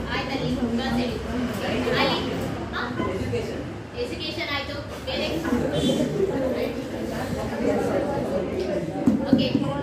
ಆಯ್ತಲ್ಲಿ bus ಹೇಳಿ ಅಲ್ಲಿ education ಆಯ್ತು ಬೇರೆ okay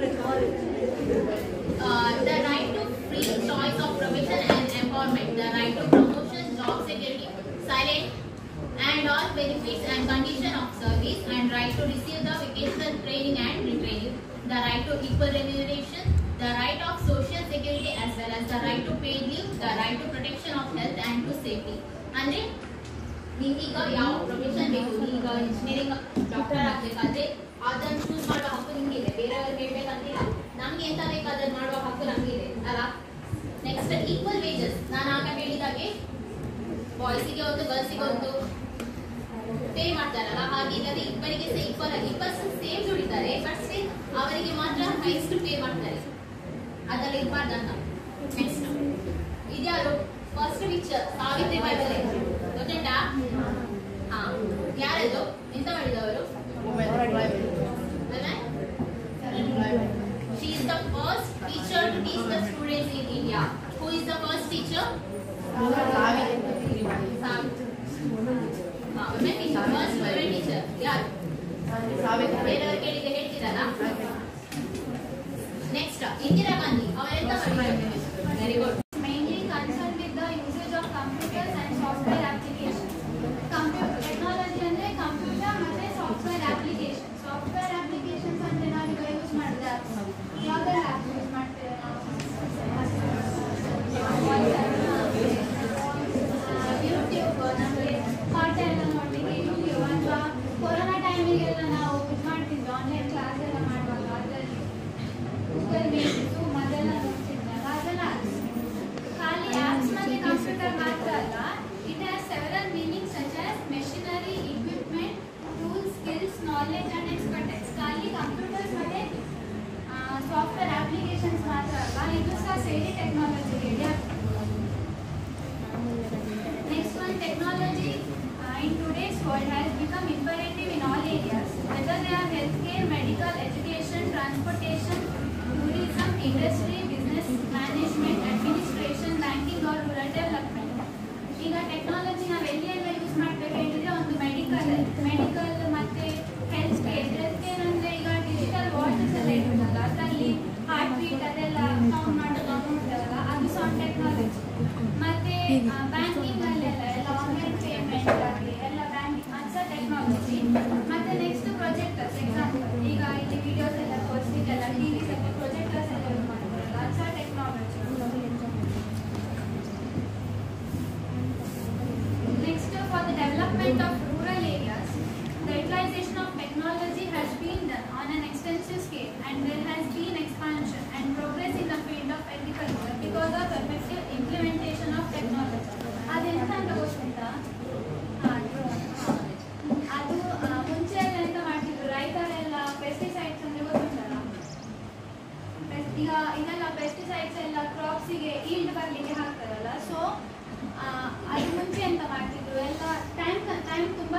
the right to free choice of profession and empowerment, the right to promotion, job security, silent and all benefits and condition of service, and right to receive the vocational training and retraining, the right to equal remuneration, the right of social security as well as the right to paid leave, the right to protection of health and to safety. ಅಂದ್ರೆ ನಿಂಗೀಗ ಯಾವ profession ಬೇಕು ಈಗ engineering doctor ಆಗ್ಬೇಕಾದ್ರೆ ಅದನ್ನ choose ಮಾಡುವ ಹಕ್ಕು ನಿಂಗಿದೆ ಬೇರೆಯವ್ರಿಗೆ ಹೇಳ್ಬೇಕಂತಿಲ್ಲ ನಮ್ಗೆ ಎಂತ ಬೇಕು ಅದನ್ನ ಮಾಡುವ ಹಕ್ಕು ನಮ್ಗಿದೆ ಅಲ್ಲ ನೆಕ್ಸ್ಟ್ ಈಕ್ವಲ್ ವೇಜಸ್ ನಾನು ಆಗ ಹೇಳಿದಾಗೆ ಬಾಯ್ಸಿಗೆ ಒಂದು ಗರ್ಲ್ಸಿಗೆ ಒಂದು ಪೇ ಮಾಡ್ತಾರಲ್ಲ ಹಾಗೆ ಇಲ್ಲದೆ ಇಬ್ಬರಿಗೆ ಸಹ ಈಕ್ವಲ್ ಆಗಿ ಇಬ್ಬರು ಸೇಮ್ ದುಡಿತಾರೆ ಬಟ್ ಸ್ಟಿಲ್ ಅವರಿಗೆ ಮಾತ್ರ ಹೈಸ್ಟ್ ಪೇ ಮಾಡ್ತಾರೆ ಅದೆಲ್ಲ ಇರಬಾರ್ದಂತ ನೆಕ್ಸ್ಟ್ ಇದ್ಯಾರು ಫಸ್ಟ್ ಪಿಕ್ಚರ್ ಸಾವಿತ್ರಿ ಬಾಯಿ ಫುಲೆ ಗೊತ್ತುಂಟಾ ಹಾ ಯಾರದು ಎಂತ ಮಾಡಿದವರು She is the first teacher to teach the students in India. Who is the first teacher? Savitri. ಹಾ, women teacher. First women teacher. ಯಾರು ಬೇರೆಯವ್ರು ಕೇಳಿದ್ರೆ ಹೇಳ್ತೀರಲ್ಲ ನೆಕ್ಸ್ಟ್ ಇಂದಿರಾ ಗಾಂಧಿ ಅವರೆಂತ ಮಾಡಿದ್ದಾರೆ very good mainly concerned with the usage of computers and software applications. Computer technology ಅಂದ್ರೆ computer ಮತ್ತೆ software application software applications ಅಂದ್ರೆ ನಾವು ಈಗ ಯೂಸ್ ಮಾಡಿದ ಯಾವ್ದೆಲ್ಲ ಆ್ಯಪ್ ಯೂಸ್ ಮಾಡ್ತೇವೆ ನಾವು ಯೂಟ್ಯೂಬ್ ನಮಗೆ ಪಾಠ ಎಲ್ಲ ನೋಡಲಿಕ್ಕೆ ಯೂಟ್ಯೂಬ್ ಅಥವಾ ಕೊರೋನಾ ಟೈಮಿಗೆಲ್ಲ ನಾವು ಇದು ಮಾಡ್ತಿದ್ವಿ ಆನ್ಲೈನ್ ಕ್ಲಾಸ್ ಎಲ್ಲ ಮಾಡುವಾಗ ಅದರಲ್ಲಿ ಗೂಗಲ್ ಮೀಟ್ ಝೂಮ್ ಅದೆಲ್ಲ ನೋಡ್ತಿದ್ದಾಗ ಅದೆಲ್ಲ ಖಾಲಿ ಆಪ್ಸ್ ಮತ್ತೆ ಕಂಪ್ಯೂಟರ್ ಮಾತ್ರ ಅಲ್ಲ it has several meaning such as machinery equipment tools skills knowledge and expertise ಖಾಲಿ ಕಂಪ್ಯೂಟರ್ಸ್ ಮತ್ತೆ ಸಾಫ್ಟ್ವೇರ್ ಅಪ್ಲಿಕೇಶನ್ಸ್ ಮಾತ್ರ ಅಲ್ಲ ಇದು ಸಹ ಸೇರಿ ಟೆಕ್ನಾಲಜಿ ಹೇಳಿ Next one, technology uh, in today's world has become imperative in all areas, whether they are healthcare, medical, education, transportation, tourism, industry, business management, administration, banking or rural development. ಈಗ technology ನಾವು ಎಲ್ಲಿ ಎಲ್ಲ use ಮಾಡ್ಬೇಕು ಹೇಳಿದ್ರೆ ಒಂದು medical medical ಮತ್ತೆ health care health care ಅಂದ್ರೆ ಈಗ ಡಿಜಿಟಲ್ ವಾಚಸ್ ಎಲ್ಲ ಇರುತ್ತಲ್ಲ ಅದರಲ್ಲಿ ಹಾರ್ಟ್ ಬೀಟ್ ಅದೆಲ್ಲ ಕೌಂಟ್ ಮಾಡೋದು ನೋಡ್ತಾರಲ್ಲ ಅದು ಸಹ ಟೆಕ್ನಾಲಜಿ ಮತ್ತೆ ಬ್ಯಾಂಕಿಂಗ್ ಅಲ್ಲೆಲ್ಲ ಎಲ್ಲ ಆನ್ಲೈನ್ ಪೇಮೆಂಟ್ ಆಗಲಿ ಎಲ್ಲ ಬ್ಯಾಂಕಿಂಗ್ ಅದು ಸಹ ಟೆಕ್ನಾಲಜಿ ಮತ್ತೆ ನೆಕ್ಸ್ಟ್ ಪ್ರೊಜೆಕ್ಟರ್ಸ್ ಎಕ್ಸಾಂಪಲ್ ಈಗ ಇಲ್ಲಿ ವಿಡಿಯೋಸ್ ಎಲ್ಲ ತೋರಿಸ್ಲಿಕ್ಕೆಲ್ಲ ಟಿವಿ ಎಲ್ಲ ಪ್ರೊಜೆಕ್ಟರ್ಸ್ ಎಲ್ಲ ಯೂಸ್ ಮಾಡ್ತಾರಲ್ಲ ಅದು ಸಹ technology Next, for the development of rural areas, the utilization of technology has been done on an extensive scale and there has been expansion and progress in the field of agriculture because of effective implementation of technology. ಅದೆಂತ ಅಂತ ಗೊತ್ತುಂಟಾ ಹಾ, drone. ಹಾ. ಅದು ಆ, ಮುಂಚೆ ಎಲ್ಲ ಎಂತ ಮಾಡ್ತಿದ್ರು ರೈತರೆಲ್ಲ ಪೆಸ್ಟಿಸೈಡ್ಸ್ ಅಂದ್ರೆ ಗೊತ್ತುಂಟಲ್ಲ ಪೆಸ್- ಈಗ ಇದೆಲ್ಲ ಪೆಸ್ಟಿಸೈಡ್ಸ್ ಎಲ್ಲ ಕ್ರಾಪ್ಸಿಗೆ ಈಲ್ಡ್ ಬರಲಿಕ್ಕೆ ಹಾಕ್ತಾರಲ್ಲ ಸೊ ಅದು ಮುಂಚೆ ಎಂತ ಮಾಡ್ತಿದ್ರು ಎಲ್ಲ ಟೈಮ್ ಟೈಮ್ ತುಂಬ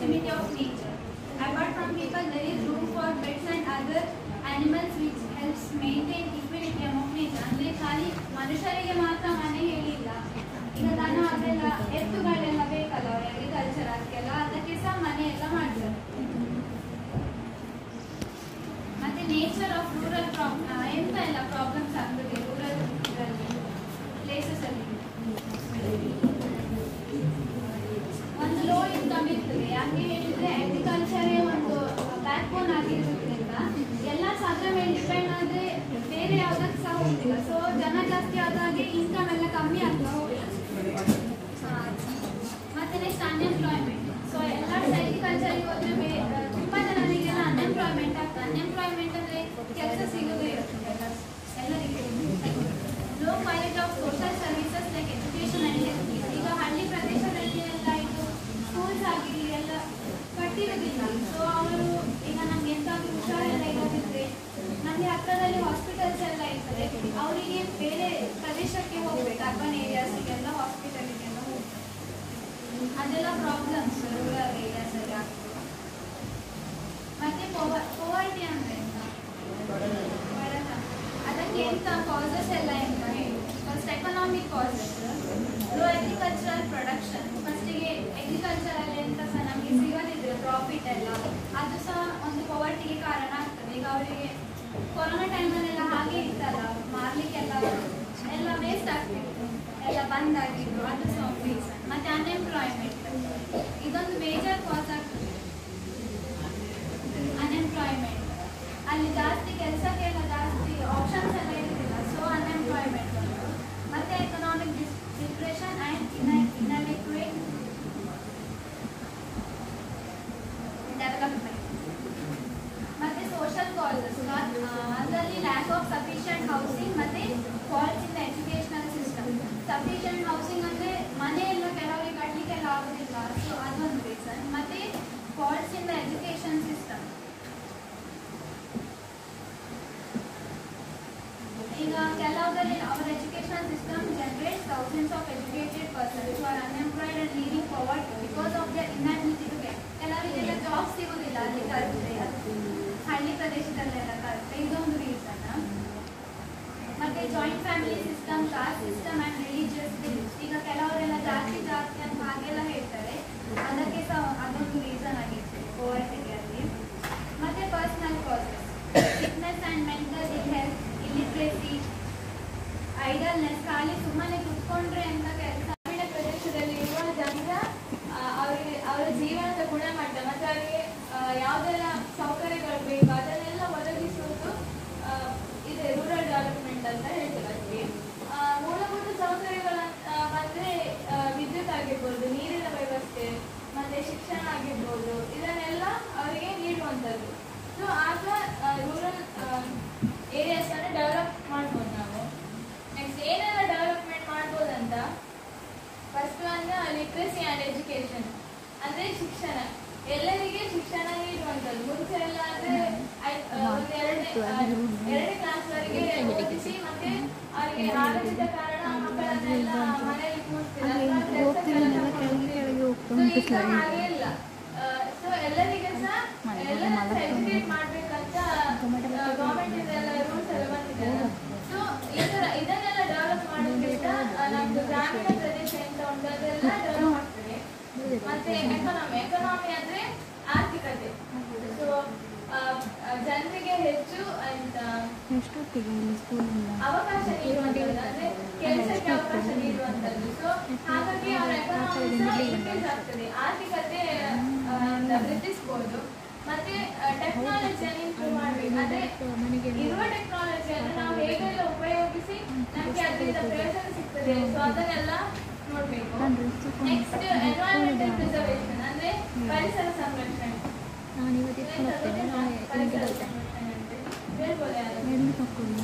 proximity of nature. Apart from people, there is room for pets and other animals which helps maintain equilibrium of nature. ಅಂದರೆ ಖಾಲಿ ಮನುಷ್ಯರಿಗೆ ಮಾತ್ರ ಮನೆ ಹೇಳಿಲ್ಲ ಈಗ ದನ ಅದೆಲ್ಲ ಎತ್ತುಗಳೆಲ್ಲ ಬೇಕಲ್ಲ ಅವ್ರಿಗೆ ಅಗ್ರಿಕಲ್ಚರ್ ಅದಕ್ಕೆಲ್ಲ ಅದಕ್ಕೆ ಸಹ ಮನೆ ಎಲ್ಲ ಮಾಡ್ತಾರೆ ಮತ್ತೆ ನೇಚರ್ ಆಫ್ ರೂರಲ್ ಪ್ರಾಬ್ಲಮ್ ಎಂತ ಎಲ್ಲ ಪ್ರಾಬ್ಲಮ್ಸ್ ಆಗ್ತದೆ ರೂರಲ್ ಪ್ಲೇಸಸ್ ಅಲ್ಲಿ ಒಂದು ಲೋ ಇನ್ಕಮ್ ಇರ್ತದೆ ಯಾಕೆ ಹೇಳಿದ್ರೆ ಅಗ್ರಿಕಲ್ಚರೇ ಒಂದು ಬ್ಯಾಕ್ ಬೋನ್ ಆಗಿರೋದ್ರಿಂದ ಎಲ್ಲ ಸಹ ಅದ್ರ ಮೇಲೆ ಡಿಪೆಂಡ್ ಆದ್ರೆ ಬೇರೆ ಯಾವ್ದಕ್ಕೆ ಸಹ ಹೋಗ್ತಿಲ್ಲ ಸೊ ಜನ ಜಾಸ್ತಿ ಆದಾಗೆ ಇನ್ಕಮ್ ಎಲ್ಲ ಕಮ್ಮಿ ಆಗ್ತಾ ಹೋಗುತ್ತೆ ಹಾ. ಮತ್ತೆ ನೆಕ್ಸ್ಟ್ ಅನ್ಎಂಪ್ಲಾಯ್ಮೆಂಟ್ ಸೊ ಎಲ್ಲ ಅಗ್ರಿಕಲ್ಚರ್ಗೆ ಹೋದ್ರೆ ಬೇ- ಆ, ತುಂಬಾ ಜನರಿಗೆಲ್ಲ ಅನ್ಎಂಪ್ಲಾಯ್ಮೆಂಟ್ ಆಗ್ತದೆ ಅನ್ಎಂಪ್ಲಾಯ್ಮೆಂಟ್ ಅಂದ್ರೆ ಕೆಲಸ ಸಿಗೋದೇ ಇರುತ್ತೆ ಎಲ್ಲ ಎಲ್ಲರಿಗೂ low quality of social services like education and health ಈಗ ಹಳ್ಳಿ ಪ್ರದೇಶದಲ್ಲಿ ಎಲ್ಲ ಇದು ಸ್ಕೂಲ್ಸ್ ಆಗಿರಲಿ ಎಲ್ಲ ಕಟ್ಟಿರೋದಿಲ್ಲ ಸೊ ಅವರು ಈಗ ನಮ್ಗೆ ಎಂತಾದ್ರೂ ಹುಷಾರೆಲ್ಲ ಇರೋದಿದ್ರೆ ನಮಗೆ ಹತ್ರದಲ್ಲಿ ಹಾಸ್ಪಿಟಲ್ಸ್ ಎಲ್ಲ ಇರ್ತದೆ ಅವರಿಗೆ ಬೇರೆ ಪ್ರದೇಶಕ್ಕೆ ಹೋಗ್ಬೇಕು ಅರ್ಬನ್ ಏರಿಯಾಸಿಗೆಲ್ಲ ಹಾಸ್ಪಿಟಲ್ಗೆಲ್ಲ ಹೋಗ್ಬೇಕು ಅದೆಲ್ಲ ಪ್ರಾಬ್ಲಮ್ಸ್ ರೂರಲ್ ಏರಿಯಾಸ್ ಅಲ್ಲಿ ಆಗ್ತದೆ ಮತ್ತೆ ಪೋವರ್ಟಿ ಅಂದ್ರೆ ಎಂತ ಬಡತನ. ಅದಕ್ಕೆ ಎಂತ ಕಾಸಸ್ ಎಲ್ಲ ಎಂತ ಹೇಳಿ first economic causes low agricultural production ಫಸ್ಟಿಗೆ ಅಗ್ರಿಕಲ್ಚರ್ ಅಲ್ಲಿ ಎಂತ ಸಹ ನಮಗೆ ಸಿಗೋದಿದ್ರೆ ಪ್ರಾಫಿಟ್ ಎಲ್ಲ ಅದು ಸಹ ಒಂದು ಪವರ್ಟಿಗೆ ಕಾರಣ ಆಗ್ತದೆ ಈಗ ಅವರಿಗೆ ಕೊರೋನಾ ಟೈಮಲ್ಲೆಲ್ಲ ಹಾಗೆ ಇತ್ತಲ್ಲ ಮಾರ್ಲಿಕ್ಕೆಲ್ಲ ಎಲ್ಲ ವೇಸ್ಟ್ ಆಗ್ತಿತ್ತು ಎಲ್ಲ ಬಂದ್ ಆಗಿದ್ದು ಅದು ಸಹ ಒಂದು ರೀಸನ್ ಮತ್ತೆ ಅನ್ಎಂಪ್ಲಾಯ್ಮೆಂಟ್ ಇದೊಂದು ಮೇಜರ್ ಕಾಸ್ ಆಗ್ತದೆ ಅನ್ಎಂಪ್ಲಾಯ್ಮೆಂಟ್ ಅಲ್ಲಿ ಜಾಸ್ತಿ ಕೆಲಸಕ್ಕೆಲ್ಲ ಜಾಸ್ತಿ ಆಪ್ಷನ್ಸ್ ಎಲ್ಲ ಇರ್ತಿಲ್ಲ ಸೊ ಅನ್ಎಂಪ್ಲಾಯ್ಮೆಂಟ್ ಒಂದು ಮತ್ತೆ economic depression and inadequate development ಮತ್ತೆ ಸೋಷಿಯಲ್ ಕಾಸಸ್ ಅದರಲ್ಲಿ ಲ್ಯಾಕ್ ಆಫ್ ಸಫಿಷಿಯಂಟ್ ಹೌಸಿಂಗ್ ಮತ್ತೆ faults in educational system sufficient housing ಅಂದ್ರೆ ಮನೆ ಎಲ್ಲ ಕೆಲವರಿಗೆ ಕಟ್ಟಲಿಕ್ಕೆಲ್ಲ ಆಗೋದಿಲ್ಲ ಸೊ ಅದೊಂದು ರೀಸನ್ ಮತ್ತೆ faults in the education system ಈಗ ಕೆಲವುದಲ್ಲಿ our educational system generate thousands of educated persons are unemployed and leading forward because of the inability to get ಕೆಲವರಿಗೆಲ್ಲ ಜಾಬ್ ಸಿಗೋದಿಲ್ಲ ಅಲ್ಲಿ ಕಲಿತ್ರೆ ಹಳ್ಳಿ ಪ್ರದೇಶದಲ್ಲೆಲ್ಲ ಕಲಿತ್ರೆ ಇದೊಂದು ರೀಸನ್ ಮತ್ತೆ joint family system caste system and religious beliefs ಈಗ ಕೆಲವರೆಲ್ಲ ಜಾತಿ ಜಾತಿ ಅಂತ ಹಾಗೆಲ್ಲ ಹೇಳ್ತಾರೆ ಅದಕ್ಕೆ ಸಹ ಅದೊಂದು ರೀಸನ್ ಆಗಿತ್ತು ಪೋವರ್ಟಿಗೆ ಅಲ್ಲಿ ಮತ್ತೆ personal causes fitness and mental ill health illiteracy idleness ಖಾಲಿ ಸುಮ್ಮನೆ ಕುತ್ಕೊಂಡ್ರೆ ಅಂತ ಕೆಲಸ ಗ್ರಾಮೀಣ ಪ್ರದೇಶದಲ್ಲಿ ಇರುವ ಜನರ ಆ, ಅವರಿಗೆ ಅವರ ಜೀವನದ ಗುಣಮಟ್ಟ ಮತ್ತೆ ಅವರಿಗೆ ಆ, ಯಾವುದೆಲ್ಲ ಸೌಕರ್ಯಗಳು ಬೇಕು ಅದನ್ನೆಲ್ಲ ಒದಗಿಸುವುದು ಆ, ಇದೆ ರೂರಲ್ ಡೆವಲಪ್ಮೆಂಟ್ ಅಂತ ಹೇಳ್ತಾರೆ ಅದಕ್ಕೆ ಆ, ಮೂಲಭೂತ ಸೌಕರ್ಯಗಳ ಬಂದ್ರೆ ಆ, ವಿದ್ಯುತ್ ಆಗಿರ್ಬೋದು ನೀರಿನ ವ್ಯವಸ್ಥೆ ಮತ್ತೆ ಶಿಕ್ಷಣ ಆಗಿರ್ಬೋದು ಇದನ್ನೆಲ್ಲ ಅವರಿಗೆ ನೀಡುವಂಥದ್ದು ಸೊ ಆಗ ರೂರಲ್ ಏರಿಯಾಸ್ ಅನ್ನು ಡೆವಲಪ್ ಮಾಡ್ಬೋದು ನಾವು ನೆಕ್ಸ್ಟ್ ಏನೆಲ್ಲ ಡೆವಲಪ್ಮೆಂಟ್ ಮಾಡ್ಬೋದಂತ ಫಸ್ಟ್ ಒಂದು ಲಿಟ್ರಸಿ ಆ್ಯಂಡ್ ಎಜುಕೇಶನ್ ಅಂದ್ರೆ ಶಿಕ್ಷಣ ಎಲ್ಲರಿಗೆ ಶಿಕ್ಷಣ ನೀಡುವಂಥದ್ದು ಮುಂಚೆ ಎಲ್ಲ ಅಂದ್ರೆ ಐ- ಆ, ಒಂದು ಎರಡನೇ ಆ, ಎರಡನೇ ಕ್ಲಾಸ್ ವರೆಗೆ ಓದಿಸಿ ಮತ್ತೆ ಅವರಿಗೆ ಆರೋಗ್ಯದ ಕಾರಣ ಮಕ್ಕಳನ್ನೆಲ್ಲ ಮನೆಯಲ್ಲಿ ಕೂರಿಸ್ತಿದ್ದಾರೆ ಅಥವಾ ಕೆಲ್ಸಕ್ಕೆಲ್ಲ ಕರ್ಕೊಂಡು ಹೋಗ್ತಿದ್ರು. So, ಈಗ ಹಾಗೆ ಇಲ್ಲ ಸೊ ಎಲ್ಲರಿಗೆ ಸಹ ಎಲ್ಲರನ್ನ ಎಜುಕೇಟ್ ಮಾಡ್ಬೇಕಂತ ಗೌರ್ಮೆಂಟ್ ಇಂದೆಲ್ಲ ರೂಲ್ಸ್ ಎಲ್ಲ ಬಂದಿದೆ ಸೊ ಈ ತರ ಇದನ್ನೆಲ್ಲ ಡೆವಲಪ್ ಮಾಡೋದ್ರಿಂದ ಆ, ನಮ್ದು ಗ್ರಾಮೀಣ ಪ್ರದೇಶ ಎಂತ ಉಂಟು ಅದೆಲ್ಲ ಡೆವಲಪ್ ಆಗ್ತದೆ ಮತ್ತೆ ಎಕನಾಮಿ ಎಕನಾಮಿ ಅಂದ್ರೆ ಆರ್ಥಿಕತೆ ಸೊ ಜನರಿಗೆ ಹೆಚ್ಚು ಅಂತ ಎಷ್ಟೊತ್ತಿಗೆ ಇಲ್ಲಿ ಸ್ಕೂಲಿಂದ ಅವಕಾಶ ನೀಡುವಂಥದ್ದು ಅಂದ್ರೆ ಕೆಲಸಕ್ಕೆ ಅವಕಾಶ ನೀಡುವಂಥದ್ದು ಸೊ ಹಾಗಾಗಿ ಅವರ ಎಕನಾಮಿ ಸಹ ಇನ್ಕ್ರೀಸ್ ಆಗ್ತದೆ ಆರ್ಥಿಕತೆ ಆ, ಅಂತ ವೃದ್ಧಿಸ್ಬೋದು ಮತ್ತೆ ಟೆಕ್ನಾಲಜಿಯನ್ನು ಇಂಪ್ರೂವ್ ಮಾಡ್ಬೇಕು ಅಂದ್ರೆ ಇರುವ ಟೆಕ್ನಾಲಜಿಯನ್ನು ನಾವು ಹೇಗೆಲ್ಲ ಉಪಯೋಗಿಸಿ ನಮ್ಗೆ ಅದರಿಂದ ಪ್ರಯೋಜನ ಸಿಗ್ತದೆ ಸೊ ಅದನ್ನೆಲ್ಲ ನೋಡ್ಬೇಕು ನೆಕ್ಸ್ಟ್ ಎನ್ವೈರನ್ಮೆಂಟಲ್ ಪ್ರಿಸರ್ವೇಷನ್ ಅಂದ್ರೆ ಪರಿಸರ ಸಂರಕ್ಷಣೆ ನಾನು ಇವತ್ತು ಎತ್ಕೊಂಡು ಹೋಗ್ತೇನೆ ನಾಳೆ ಪರಿಸರ ನಿಮಗೆ ಬರ್ತೇನೆ ಸಂರಕ್ಷಣೆ ಅಂತ ಹೇಳ್ಬೋದು ಯಾರು ಎಲ್ಲಿ ತಗೊಂಡು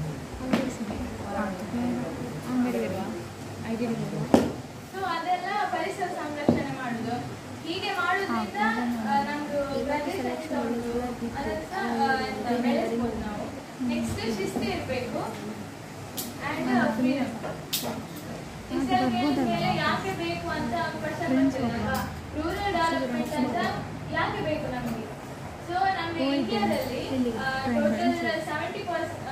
ಅಂಗಡಿ ಬರುವ ಐದು ಬರುವ ಸೊ ಅದೆಲ್ಲ ಪರಿಸರ ಸಂರಕ್ಷಣೆ ಮಾಡುದು ಹೀಗೆ ಮಾಡೋದ್ರಿಂದ ಆ, ನಮ್ದು ಪ್ರದೇಶ ಎಂತ ಉಂಟು ಅದನ್ನ ಆ, ಎಂತ ಬೆಳೆಸ್ಬೋದು ನಾವು ನೆಕ್ಸ್ಟ್ ಶಿಸ್ತು ಇರಬೇಕು ಅಂಡ್ ಫ್ರೀಡಮ್ ಮೇಲೆ ಯಾಕೆ ಬೇಕು ಅಂತ ಕ್ವಶನ್ ಬರ್ತದೆ ಅಲ್ವಾ ರೂರಲ್ ಡೆವಲಪ್ಮೆಂಟ್ ಅಂತ ಯಾಕೆ ಬೇಕು ನಮಗೆ ಸೊ ನಮ್ಮ ಇಂಡಿಯಾದಲ್ಲಿ ಟೋಟಲ್ ಸೆವೆಂಟಿ ಪರ್ಸೆಂಟ್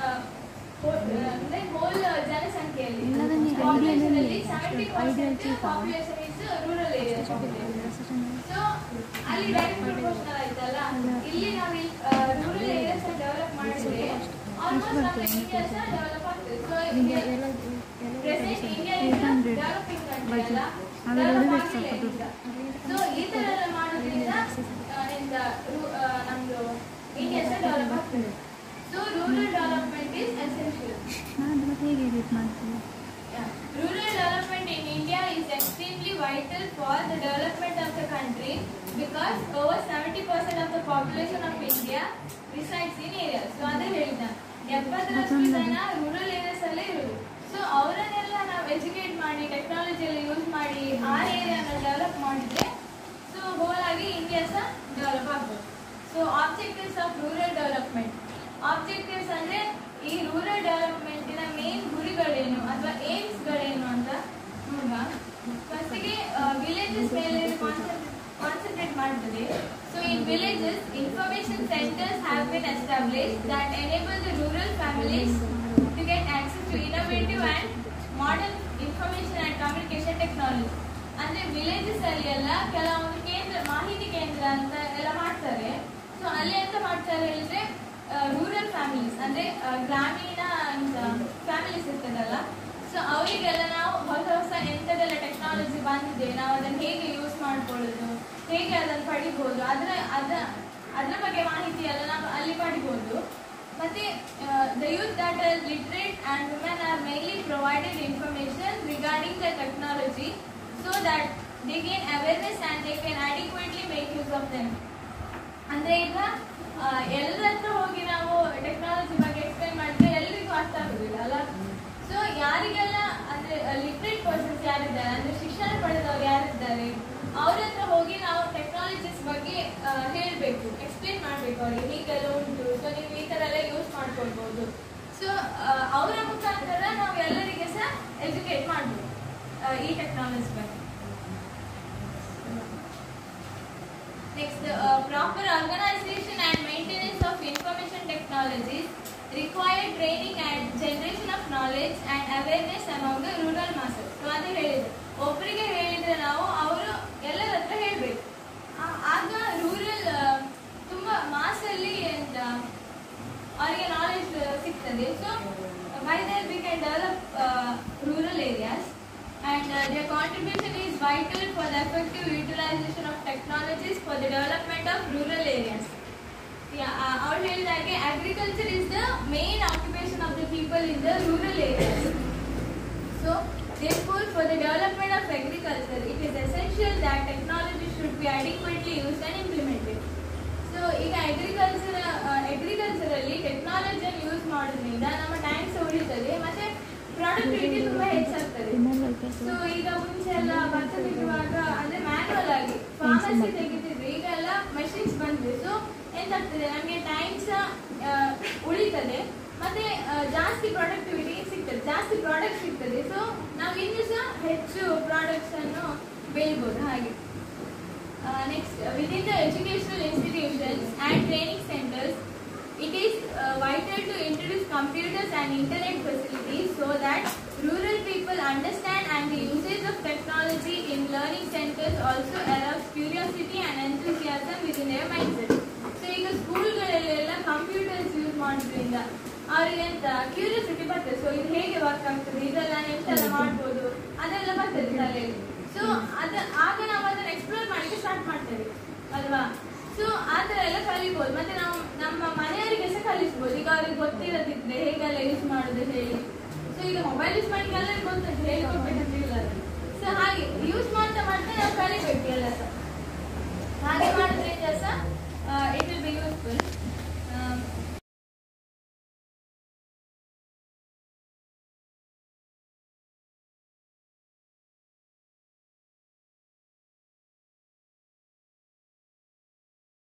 ಅಂದ್ರೆ ಹೋಲ್ ಜನಸಂಖ್ಯೆಯಲ್ಲಿ ಎಲ್ಲದನ್ನೇ ಪಾಪ್ಯುಲೇಷನ್ ಅಲ್ಲಿ ಐಡಿಯಾದಲ್ಲಿ seventy ideal percent chief population is rural area so ಅಲ್ಲಿ ಡೈರೆಕ್ಟ್ ಪ್ರಪೋರ್ಷನಲ್ ಆಯ್ತಲ್ಲ ಇಲ್ಲಿ ನಾವು ರೂರಲ್ ಏರಿಯಾಸ್ ಡೆವಲಪ್ ಮಾಡಿದ್ರೆ ಆಲ್ಮೋಸ್ಟ್ ನಮ್ಮ ಇಂಡಿಯಾ ಸಹ ಡೆವಲಪ್ ಆಗ್ತದೆ so present India is developing country ಅಲ್ಲ ಡೆವಲಪ್ ಆಗಿಲ್ಲ ಈಗ ಸೊ ಈ ತರ ಎಲ್ಲ ಮಾಡೋದ್ರಿಂದ ಆ, ಎಂತ ರು- ಆ, ನಮ್ದು ಇಂಡಿಯಾ ಸಹ ಡೆವಲಪ್ ಆಗ್ತದೆ so rural development is essential ನಾನು ಮತ್ತೆ ಹೇಗೆ ಎಡಿಟ್ ಮಾಡ್ತೀನಿ Yeah. Rural development in India is extremely vital for the development of the country because over 70% of the population of India resides in areas. So ಅದೇ ಹೇಳಿದ ಎಪ್ಪತ್ತರಷ್ಟು ಜನ rural areas ಅಲ್ಲೇ ಇರೋದು ಸೊ ಅವರನ್ನೆಲ್ಲ ನಾವು ಎಜುಕೇಟ್ ಮಾಡಿ ಟೆಕ್ನಾಲಜಿ ಎಲ್ಲ ಯೂಸ್ ಮಾಡಿ ಆ ಏರಿಯಾನ ಡೆವಲಪ್ ಮಾಡಿದ್ರೆ ಸೊ ಹೋಲ್ ಆಗಿ ಇಂಡಿಯಾ ಸಹ ಡೆವಲಪ್ ಆಗ್ಬೋದು so objectives of rural development objectives ಅಂದ್ರೆ ಈ ರೂರಲ್ ಡೆವಲಪ್ಮೆಂಟಿನ ಮೇನ್ ಗುರಿಗಳೇನು ಅಥವಾ ಏಮ್ಸ್ಗಳೇನು ಅಂತ ನೋಡುವ ಫಸ್ಟಿಗೆ ವಿಲೇಜಸ್ ಮೇಲೆ ಕಾನ್ಸಂಟ್ರೇಟ್ ಮಾಡ್ತದೆ so in villages information centres have been establish that enable the rural families to get access to innovative and modern information and communication technology ಅಂದ್ರೆ villages ಅಲ್ಲಿ ಎಲ್ಲ ಕೆಲವೊಂದು ಕೇಂದ್ರ ಮಾಹಿತಿ ಕೇಂದ್ರ ಅಂತ ಎಲ್ಲ ಮಾಡ್ತಾರೆ ಸೊ ಅಲ್ಲಿ ಎಂತ ಮಾಡ್ತಾರೆ ಹೇಳಿದ್ರೆ ರೂರಲ್ ಫ್ಯಾಮಿಲೀಸ್ ಅಂದ್ರೆ ಆ, ಗ್ರಾಮೀಣ ಅಂತ ಫ್ಯಾಮಿಲೀಸ್ ಇರ್ತದಲ್ಲ ಸೊ ಅವರಿಗೆಲ್ಲ ನಾವು ಹೊಸ ಹೊಸ ಎಂಥದೆಲ್ಲ ಟೆಕ್ನಾಲಜಿ ಬಂದಿದೆ ನಾವು ಅದನ್ನು ಹೇಗೆ ಯೂಸ್ ಮಾಡ್ಕೊಳ್ಳೋದು ಹೇಗೆ ಅದನ್ನು ಪಡಿಬೋದು ಅದರ ಅದ ಅದರ ಬಗ್ಗೆ ಮಾಹಿತಿ ಎಲ್ಲ ನಾವು ಅಲ್ಲಿ ಪಡಿಬೋದು ಮತ್ತೆ the youth that are literate and women are mainly provided information regarding the technology so that they gain awareness and they can adequately make use of them ಅಂದ್ರೆ ಈಗ ಆ, ಎಲ್ಲರ ಹತ್ರ ಹೋಗಿ ನಾವು ಟೆಕ್ನಾಲಜಿ ಬಗ್ಗೆ ಎಕ್ಸ್ಪ್ಲೈನ್ ಮಾಡಿದ್ರೆ ಎಲ್ರಿಗೂ ಅರ್ಥ ಆಗುದಿಲ್ಲ ಅಲ್ಲ ಸೊ ಯಾರಿಗೆಲ್ಲ ಅಂದ್ರೆ ಲಿಟ್ರೇಟ್ ಪರ್ಸನ್ಸ್ ಯಾರಿದ್ದಾರೆ ಅಂದ್ರೆ ಶಿಕ್ಷಣ ಪಡೆದವರು ಯಾರಿದ್ದಾರೆ ಅವ್ರ ಹತ್ರ ಹೋಗಿ ನಾವು ಟೆಕ್ನಾಲಜೀಸ್ ಬಗ್ಗೆ ಆ, ಹೇಳ್ಬೇಕು ಎಕ್ಸ್ಪ್ಲೈನ್ ಮಾಡ್ಬೇಕು ಅವ್ರಿಗೆ ಹೀಗೆಲ್ಲ ಉಂಟು ಸೊ ನೀವು ಈ ತರ ಎಲ್ಲ ಯೂಸ್ ಮಾಡ್ಕೊಳ್ಬಹುದು ಸೊ ಅವರ ಮುಖಾಂತರ ನಾವು ಎಲ್ಲರಿಗೆ ಸಹ ಎಜುಕೇಟ್ ಮಾಡ್ಬೋದು ಆ, ಈ ಟೆಕ್ನಾಲಜಿ ಬಗ್ಗೆ Next, uh, proper organization and maintenance of information technologies require training and generation of knowledge and awareness among the rural masses. So ಅದೇ ಹೇಳಿದ್ರು ಒಬ್ಬರಿಗೆ ಹೇಳಿದ್ರೆ ನಾವು ಅವರು ಎಲ್ಲರ ಹತ್ರ ಹೇಳ್ಬೇಕು ಆ- ಆಗ ರೂರಲ್ ತುಂಬಾ ಮಾಸಲ್ಲಿ ಎಂತ ಅವರಿಗೆ ನಾಲೆಜ್ ಸಿಗ್ತದೆ so by there we can develop rural areas and uh, their contribution is vital for the effective utilization of technologies for the development of rural areas. Yeah, uh, ಅವ್ರು ಹೇಳಿದಾಗೆ agriculture is the main occupation of the people in the rural areas. So, therefore, for the development of agriculture, it is essential that technology should be adequately used and implemented. So ಈಗ agriculture agriculture ಅಲ್ಲಿ ಟೆಕ್ನಾಲಜಿಯನ್ನು use ಮಾಡೋದ್ರಿಂದ ನಮ್ಮ time ಸಹ ಉಳಿತದೆ ಮತ್ತೆ productivity ತುಂಬಾ ಹೆಚ್ಚಾಗ್ತದೆ ಸೊ ಈಗ ಮುಂಚೆ ಎಲ್ಲ ಭತ್ತ ತೆಗೆಯುವಾಗ ಅಂದ್ರೆ ಮ್ಯಾನುವಲ್ ಆಗಿ ಫಾರ್ಮಸಿ ತೆಗಿತಿದ್ರು ಈಗ ಎಲ್ಲ ಮಷಿನ್ಸ್ ಬಂದಿದೆ ಸೊ ಎಂತಾಗ್ತದೆ ನಮಗೆ ಟೈಮ್ ಸಹ ಆ, ಉಳಿತದೆ ಮತ್ತೆ ಆ, ಜಾಸ್ತಿ ಪ್ರಾಡಕ್ಟಿವಿಟಿ ಸಿಗ್ತದೆ ಜಾಸ್ತಿ ಪ್ರಾಡಕ್ಟ್ ಸಿಗ್ತದೆ ಸೊ ನಾವು ಇನ್ನೂ ಸಹ ಹೆಚ್ಚು ಪ್ರಾಡಕ್ಟ್ಸ್ ಅನ್ನು ಬೆಳಿಬೋದು ಹಾಗೆ next within the educational institutions and training centres It is uh, vital to introduce computers and internet facilities so that rural people understand and the usage of technology in learning centers also allows curiosity and enthusiasm within their mindset. So ಈಗ ಸ್ಕೂಲ್ಗಳಲ್ಲೆಲ್ಲ computers use ಮಾಡೋದ್ರಿಂದ ಅವ್ರಿಗೆ ಎಂತ curiosity ಬರ್ತದೆ so ಇದು ಹೇಗೆ work ಆಗ್ತದೆ ಇದೆಲ್ಲ ನಾನು ಎಂತೆಲ್ಲ ಮಾಡ್ಬೋದು ಅದೆಲ್ಲ ಬರ್ತದೆ ತಲೆಯಲ್ಲಿ ಸೊ ಅದ ಆಗ ನಾವು ಅದನ್ನ ಎಕ್ಸ್ಪ್ಲೋರ್ ಮಾಡಲಿಕ್ಕೆ ಸ್ಟಾರ್ಟ್ ಮಾಡ್ತೇವೆ ಅಲ್ವಾ ಸೊ ಆ ಥರ ಎಲ್ಲ ಕಲಿಬೋದು ಮತ್ತೆ ನಾವು ನಮ್ಮ ಮನೆಯವರಿಗೆ ಸಹ ಕಲಿಸ್ಬೋದು ಈಗ ಅವ್ರಿಗೆ ಗೊತ್ತಿರದಿದ್ರೆ ಹೇಗೆಲ್ಲ ಯೂಸ್ ಮಾಡೋದು ಹೇಳಿ ಸೊ ಈಗ ಮೊಬೈಲ್ ಯೂಸ್ ಮಾಡ್ಲಿಕ್ಕೆ ಎಲ್ಲರಿಗೂ ಗೊತ್ತುಂಟು ಹೇಳಿ ಕೊಡ್ಬೇಕಂತ ಇಲ್ಲ ಸೊ ಹಾಗೆ ಯೂಸ್ ಮಾಡ್ತಾ ಮಾಡ್ತಾ ನಾವು ಕಲಿಬೇಕು